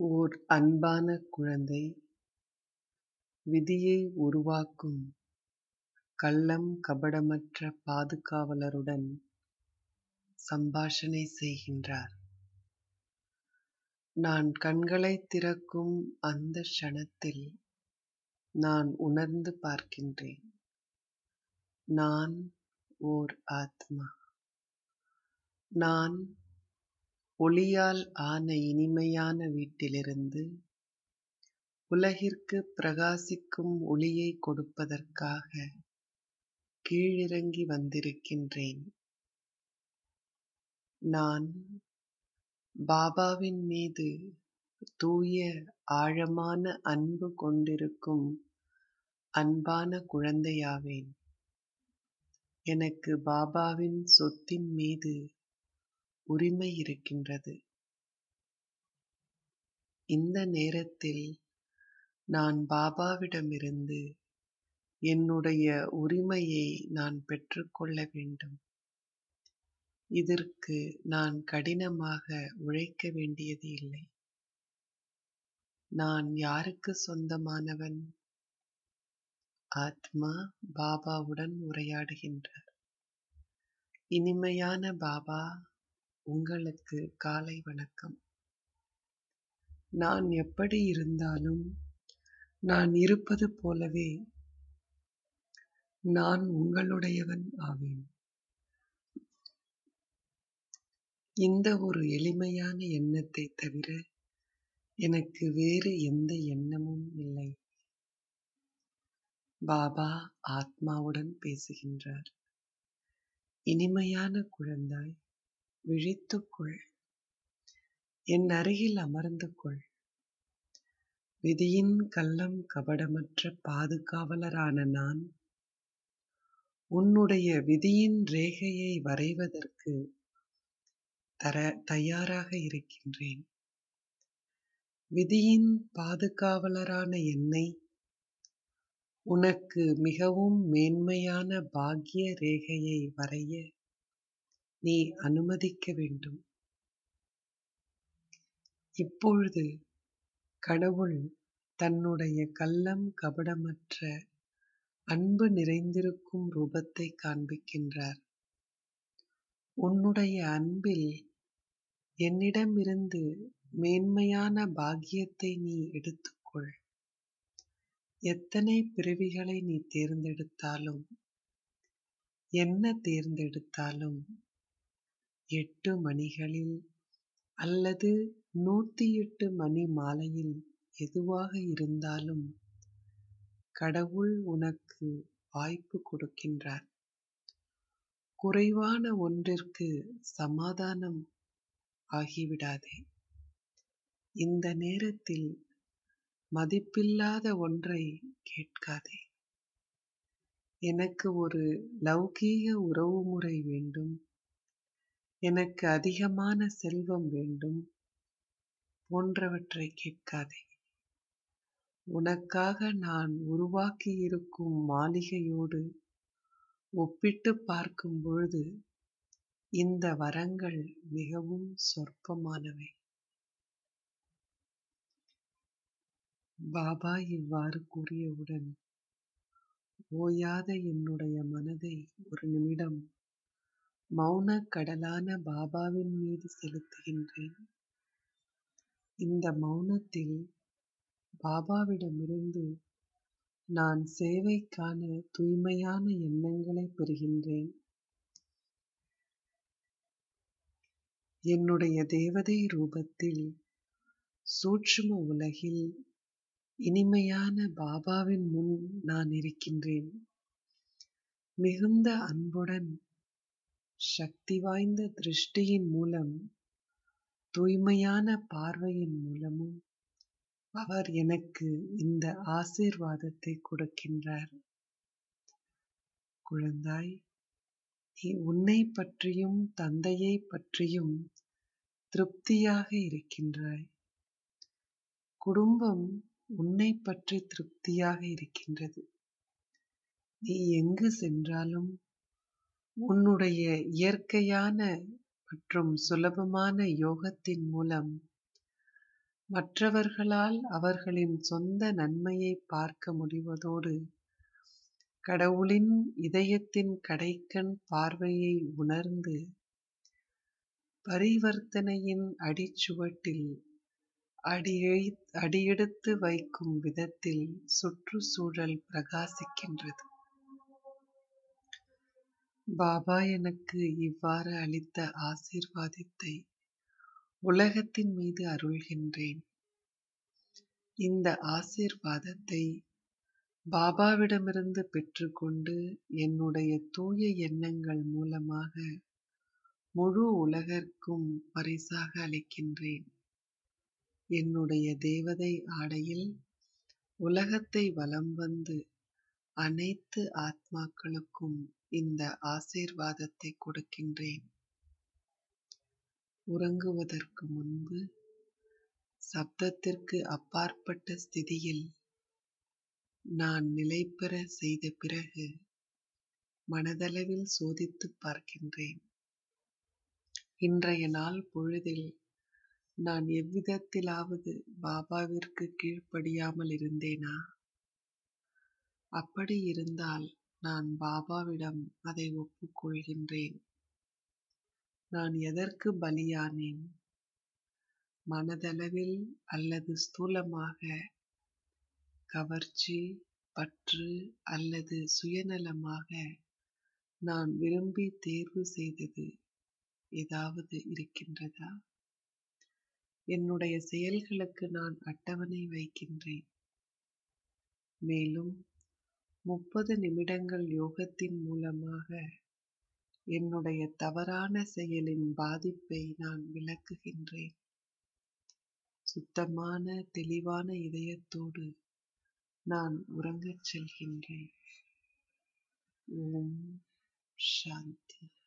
ஓர் அன்பான குழந்தை விதியை உருவாக்கும் கள்ளம் கபடமற்ற பாதுகாவலருடன் சம்பாஷணை செய்கின்றார். நான் கண்களைத் திறக்கும் அந்த க்ஷணத்தில் நான் உணர்ந்து பார்க்கின்றேன். நான் ஓர் ஆத்மா. நான் ஒளியால் ஆன இனிமையான வீட்டிலிருந்து உலகிற்குப் பிரகாசிக்கும் ஒளியைக் கொடுப்பதற்காக கீழிறங்கி வந்திருக்கின்றேன். நான் பாபாவின் மீது தூய ஆழமான அன்பு கொண்டிருக்கும் அன்பான குழந்தையாவேன். எனக்கு பாபாவின் சொத்தின் மீது உரிமை இருக்கின்றது. இந்த நேரத்தில் நான் பாபாவிடமிருந்து என்னுடைய உரிமையை நான் பெற்றுக்கொள்ள வேண்டும். இதற்கு நான் கடினமாக உழைக்க வேண்டியது இல்லை. நான் யாருக்குச் சொந்தமானவன்? ஆத்மா பாபாவுடன் உரையாடுகின்றார். இனிமையான பாபா உங்களுக்கு காலை வணக்கம். நான் எப்படி இருந்தாலும் நான் இருப்பது போலவே நான் உங்களுடையவன் ஆவேன். இந்த ஒரு எளிமையான எண்ணத்தைத் தவிர எனக்கு வேறு எந்த எண்ணமும் இல்லை. பாபா ஆத்மாவுடன் பேசுகின்றார். இனிமையான குழந்தாய் விழித்துக்கொள். என் அருகில் அமர்ந்து கொள். விதியின் கள்ளம் கபடமற்ற பாதுகாவலரான நான் உன்னுடைய விதியின் ரேகையை வரைவதற்கு தயாராக இருக்கின்றேன். விதியின் பாதுகாவலரான என்னை உனக்கு மிகவும் மேன்மையான பாக்கிய ரேகையை வரைய நீ அனுமதிக்க வேண்டும். இப்பொழுது கடவுள் தன்னுடைய கள்ளம் கபடமற்ற அன்பு நிறைந்திருக்கும் ரூபத்தைக் காண்பிக்கின்றார். உன்னுடைய அன்பில் என்னிடமிருந்து மேன்மையான பாக்கியத்தை நீ எடுத்துக்கொள். எத்தனை பிறவிகளை நீ தேர்ந்தெடுத்தாலும் என்ன தேர்ந்தெடுத்தாலும் எட்டு மணிகளில் அல்லது நூத்தி எட்டு மணி மாலையில் எதுவாக இருந்தாலும் கடவுள் உனக்கு வாய்ப்பு கொடுக்கின்றார். குறைவான ஒன்றிற்கு சமாதானம் ஆகிவிடாதே. இந்த நேரத்தில் மதிப்பில்லாத ஒன்றைக் கேட்காதே. எனக்கு ஒரு லௌகீக உறவுமுறை வேண்டும். எனக்கு அதிகமான செல்வம் வேண்டும் போன்றவற்றைக் கேட்காதே. உனக்காக நான் உருவாக்கியிருக்கும் மாளிகையோடு ஒப்பிட்டுப் பார்க்கும் பொழுது இந்த வரங்கள் மிகவும் சொற்பமானவை. பாபா இவ்வாறு கூறியவுடன் ஓயாத என்னுடைய மனதை ஒரு நிமிடம் மௌனக் கடலான பாபாவின் மீது செலுத்துகின்றேன். இந்த மௌனத்தில் பாபாவிடமிருந்து நான் சேவைக்கான தூய்மையான எண்ணங்களைப் பெறுகின்றேன். என்னுடைய தேவதை ரூபத்தில் சூட்சும உலகில் இனிமையான பாபாவின் முன் நான் இருக்கின்றேன். மிகுந்த அன்புடன் சக்தி வாய்ந்த திருஷ்டியின் மூலம் தூய்மையான பார்வையின் மூலமும் அவர் எனக்கு இந்த ஆசீர்வாதத்தைக் கொடுக்கின்றார். குழந்தாய் நீ உன்னைப் பற்றியும் தந்தையைப் பற்றியும் திருப்தியாக இருக்கின்றாய். குடும்பம் உன்னைப் பற்றி திருப்தியாக இருக்கின்றது. நீ எங்கு சென்றாலும் உன்னுடைய இயற்கையான மற்றும் சுலபமான யோகத்தின் மூலம் மற்றவர்களால் அவர்களின் சொந்த நன்மையைப் பார்க்க முடிவதோடு கடவுளின் இதயத்தின் கடைக்கண் பார்வையை உணர்ந்து பரிவர்த்தனையின் அடிச்சுவட்டில் அடியெடுத்து வைக்கும் விதத்தில் சுற்றுச்சூழல் பிரகாசிக்கின்றது பாபா எனக்கு இவ்வாறு அளித்த ஆசீர்வாதத்தை உலகத்தின் மீது அருள்கின்றேன் இந்த ஆசீர்வாதத்தை பாபாவிடமிருந்து பெற்றுக்கொண்டு என்னுடைய தூய எண்ணங்கள் மூலமாக முழு உலகிற்கும் பரிசாக அளிக்கின்றேன் என்னுடைய தேவதை ஆடையில் உலகத்தை வலம் வந்து அனைத்து ஆத்மாக்களுக்கும் இந்த ஆசீர்வாதத்தை கொடுக்கின்றேன் உறங்குவதற்கு முன்பு சப்தத்திற்கு அப்பாற்பட்ட ஸ்திதியில் நான் நிலைபெற செய்த பிறகு மனதளவில் சோதித்து பார்க்கின்றேன் இன்றைய நாள் பொழுதில் நான் எவ்விதத்திலாவது பாபாவிற்கு கீழ்ப்படியாமல் இருந்தேனா அப்படி இருந்தால் நான் பாபாவிடம் அதை ஒப்புக்கொள்கின்றேன் நான் எதற்கு பலியானேன் மனதளவில் அல்லது ஸ்தூலமாக கவர்ச்சி பற்று அல்லது சுயநலமாக நான் விரும்பி தேர்வு செய்தது ஏதாவது இருக்கின்றதா என்னுடைய செயல்களுக்கு நான் அட்டவணை வைக்கின்றேன் மேலும் முப்பது நிமிடங்கள் யோகத்தின் மூலமாக என்னுடைய தவறான செயலின் பாதிப்பை நான் விளக்குகின்றேன் சுத்தமான தெளிவான இதயத்தோடு நான் உறங்கச் செல்கின்றேன் ஓம் சாந்தி